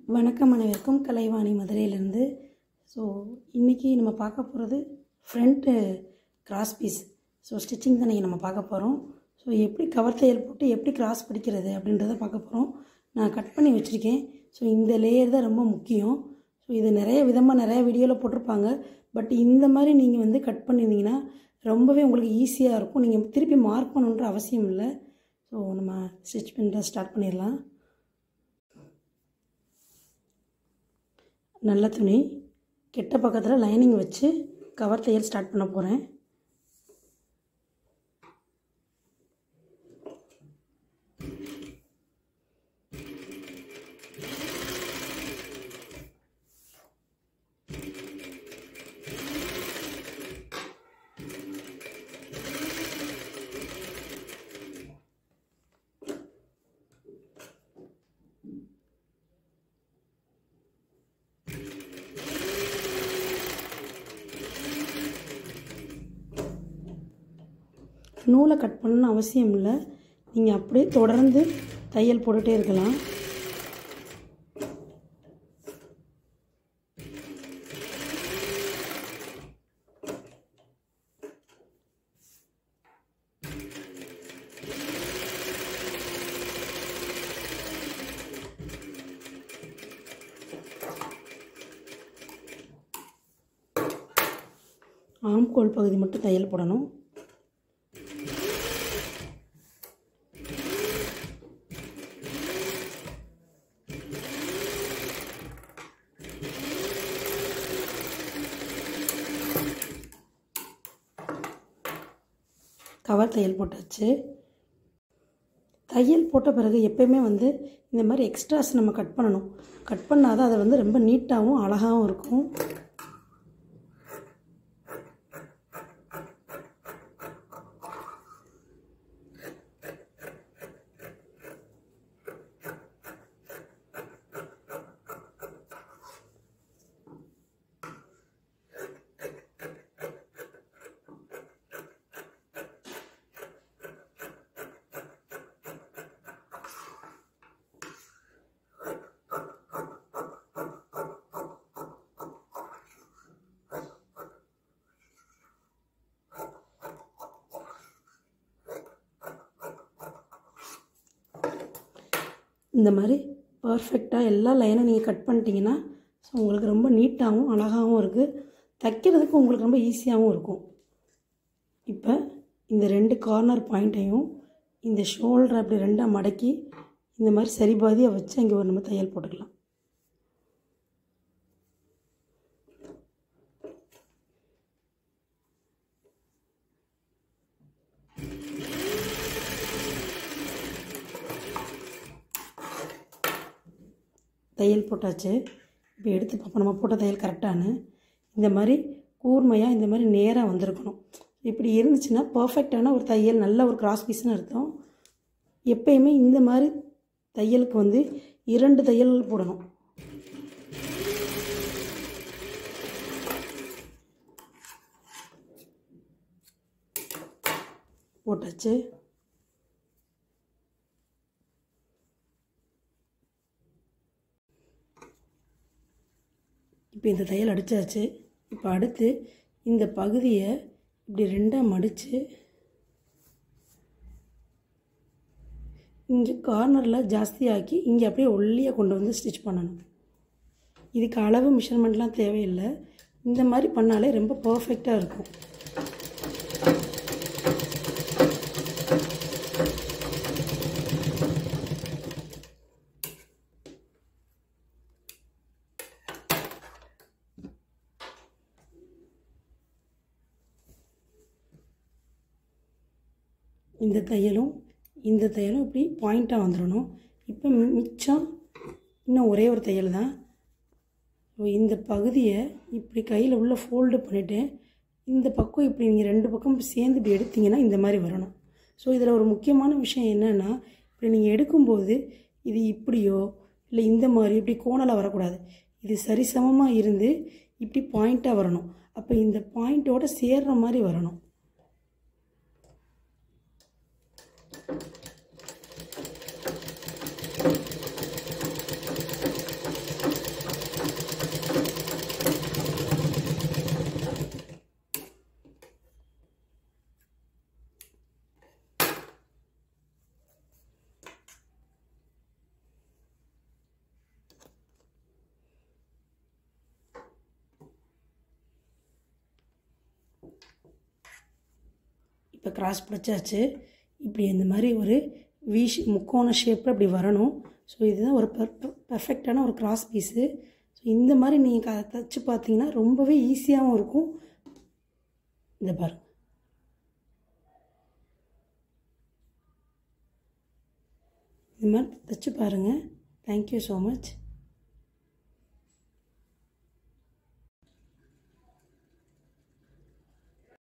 வணக்கம் அனைவருக்கும் கலைவாணி மதுரையிலேருந்து ஸோ இன்றைக்கி நம்ம பார்க்க போகிறது front cross piece so stitching தான் இன்றைக்கி நம்ம பார்க்க போகிறோம் ஸோ எப்படி கவர் தையல் போட்டு எப்படி கிராஸ் பிடிக்கிறது அப்படின்றத பார்க்க போகிறோம் நான் கட் பண்ணி வச்சுருக்கேன் ஸோ இந்த லேயர் தான் ரொம்ப முக்கியம் ஸோ இது நிறைய விதமாக நிறைய வீடியோவில் போட்டிருப்பாங்க பட் இந்த மாதிரி நீங்கள் வந்து கட் பண்ணியிருந்தீங்கன்னா ரொம்பவே உங்களுக்கு ஈஸியாக இருக்கும் நீங்கள் திருப்பி மார்க் பண்ணணுன்ற அவசியம் இல்லை ஸோ நம்ம ஸ்டிச் பண்ணுற ஸ்டார்ட் பண்ணிடலாம் நல்ல துணி கெட்ட பக்கத்தில் லைனிங் வச்சு கவர் தையல் ஸ்டார்ட் பண்ண போகிறேன் நூலை கட் பண்ணணும்னு அவசியம் இல்லை நீங்கள் அப்படியே தொடர்ந்து தையல் போட்டுகிட்டே இருக்கலாம் ஆம்கோல் பகுதி மட்டும் தையல் போடணும் கவர் தையல் போட்டாச்சு தையல் போட்ட பிறகு எப்பயுமே வந்து இந்த மாதிரி எக்ஸ்ட்ராஸ் நம்ம கட் பண்ணணும் கட் பண்ணால் தான் அது வந்து ரொம்ப நீட்டாகவும் அழகாகவும் இருக்கும் இந்த மாதிரி பர்ஃபெக்டாக எல்லா லைனும் நீங்கள் கட் பண்ணிட்டீங்கன்னா ஸோ உங்களுக்கு ரொம்ப நீட்டாகவும் அழகாகவும் இருக்குது தைக்கிறதுக்கு உங்களுக்கு ரொம்ப ஈஸியாகவும் இருக்கும் இப்போ இந்த ரெண்டு கார்னர் பாயிண்ட்டையும் இந்த ஷோல்டர் அப்படி ரெண்டாக மடக்கி இந்த மாதிரி சரிபாதியாக வச்சு அங்கே ஒரு நம்ம தையல் போட்டுக்கலாம் தையல் போட்டாச்சு இப்போ எடுத்து பார்ப்போம் நம்ம போட்ட தையல் கரெக்டானு இந்த மாதிரி கூர்மையாக இந்த மாதிரி நேராக வந்திருக்கணும் இப்படி இருந்துச்சுன்னா பர்ஃபெக்டான ஒரு தையல் நல்ல ஒரு கிராஸ் பீஸ்னு அர்த்தம் எப்பயுமே இந்த மாதிரி தையலுக்கு வந்து இரண்டு தையல் போடணும் போட்டாச்சு இப்போ இந்த தையல் அடித்தாச்சு இப்போ அடுத்து இந்த பகுதியை இப்படி ரெண்டாக மடித்து இங்கே கார்னரில் ஜாஸ்தியாக்கி இங்கே அப்படியே ஒல்லியாக கொண்டு வந்து ஸ்டிச் பண்ணணும் இதுக்கு அளவு மெஷர்மெண்ட்லாம் தேவையில்லை இந்த மாதிரி பண்ணாலே ரொம்ப பர்ஃபெக்டாக இருக்கும் இந்த தையலும் இந்த தையலும் இப்படி பாயிண்ட்டாக வந்துடணும் இப்போ மிச்சம் இன்னும் ஒரே ஒரு தையல் தான் இந்த பகுதியை இப்படி கையில் உள்ள ஃபோல்டு பண்ணிவிட்டு இந்த பக்கம் இப்படி நீங்கள் ரெண்டு பக்கம் சேர்ந்து இப்படி எடுத்தீங்கன்னா இந்த மாதிரி வரணும் ஸோ இதில் ஒரு முக்கியமான விஷயம் என்னென்னா இப்படி நீங்கள் எடுக்கும்போது இது இப்படியோ இல்லை இந்த மாதிரி இப்படி கோணலாக வரக்கூடாது இது சரிசமமாக இருந்து இப்படி பாயிண்ட்டாக வரணும் அப்போ இந்த பாயிண்ட்டோட சேர்ற மாதிரி வரணும் இப்போ கிராஸ் பிடிச்சாச்சு இப்படி இந்த மாதிரி ஒரு வி முக்கோண ஷேப்பில் இப்படி வரணும் ஸோ இதுதான் ஒரு பர் பர்ஃபெக்டான ஒரு கிராஸ் பீஸு ஸோ இந்த மாதிரி நீங்கள் க தச்சு பார்த்தீங்கன்னா ரொம்பவே ஈஸியாகவும் இருக்கும் இந்த பாருங்க இது மாதிரி தச்சு பாருங்கள் தேங்க்யூ ஸோ மச்